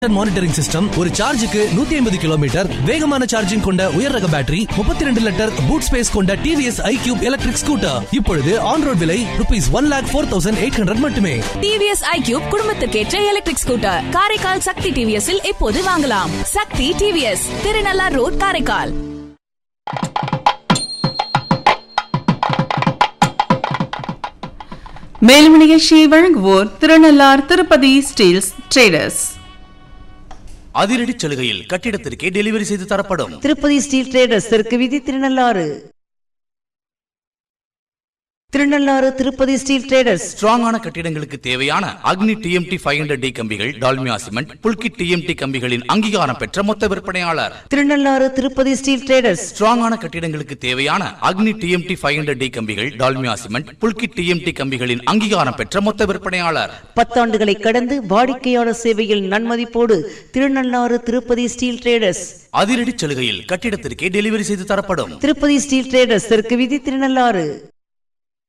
monitoring system ஒரு சார்ஜுக்கு நூத்தி ஐம்பது கிலோமீட்டர் வேகமான சார்ஜிங் கொண்ட உயர் ரக பேட்டரி முப்பத்தி ரெண்டு லிட்டர் பூட் ஸ்பேஸ் கொண்ட TVS iQube electric scooter இப்பொழுது ஆன் ரோட் விலை rupees one lakh four thousand eight hundred மட்டுமே டிவிஎஸ் ஐக்யூப் குடும்பத்திற்கேற்ற எலக்ட்ரிக் ஸ்கூட்டர் காரைக்கால் சக்தி டிவிஎஸ்ஸில் இப்போது வாங்கலாம் சக்தி டிவிஎஸ் திருநள்ளார் ரோட் காரைக்கால் மேலும் நிகழ்ச்சியை வழங்குவோர் திருநள்ளார் திருப்பதி ஸ்டீல்ஸ் ட்ரேடர்ஸ் அதிரடி சலுகையில் கட்டிடத்திற்கே டெலிவரி செய்து தரப்படும் திருப்பதி ஸ்டீல் ட்ரேடர்ஸ் தெற்கு வீதி திருநள்ளாறு திருநள்ளாறு திருப்பதி ஸ்டீல் ட்ரேடர்ஸ் ஸ்ட்ராங்கான கட்டிடங்களுக்கு தேவையான அக்னி டிஎம்டி ஃபைவ் ஹண்ட்ரட் டி கம்பிகள் டால்மியா சிமெண்ட் புல்கி டிஎம்டி கம்பிகளின் அங்கீகாரம் பெற்ற மொத்த விற்பனையாளர் திருநள்ளாறு திருப்பதி ஸ்டீல் ட்ரேடர்ஸ் ஸ்ட்ராங்கான கட்டிடங்களுக்கு தேவையான அக்னி டிஎம்டி ஃபைவ் ஹண்ட்ரட் டி கம்பிகள் டால்மியா சிமெண்ட் புல்கி டிஎம்டி கம்பிகளின் அங்கீகாரம் பெற்ற மொத்த விற்பனையாளர் பத்தாண்டுகளை கடந்து வாடிக்கையாளர் சேவையில் நன்மதிப்போடு திருநள்ளாறு திருப்பதி ஸ்டீல் ட்ரேடர்ஸ் அதிரடி சலுகையில் கட்டிடத்திற்கே டெலிவரி செய்து தரப்படும் திருப்பதி ஸ்டீல் ட்ரேடர்ஸ் தெற்கு வீதி திருநள்ளாறு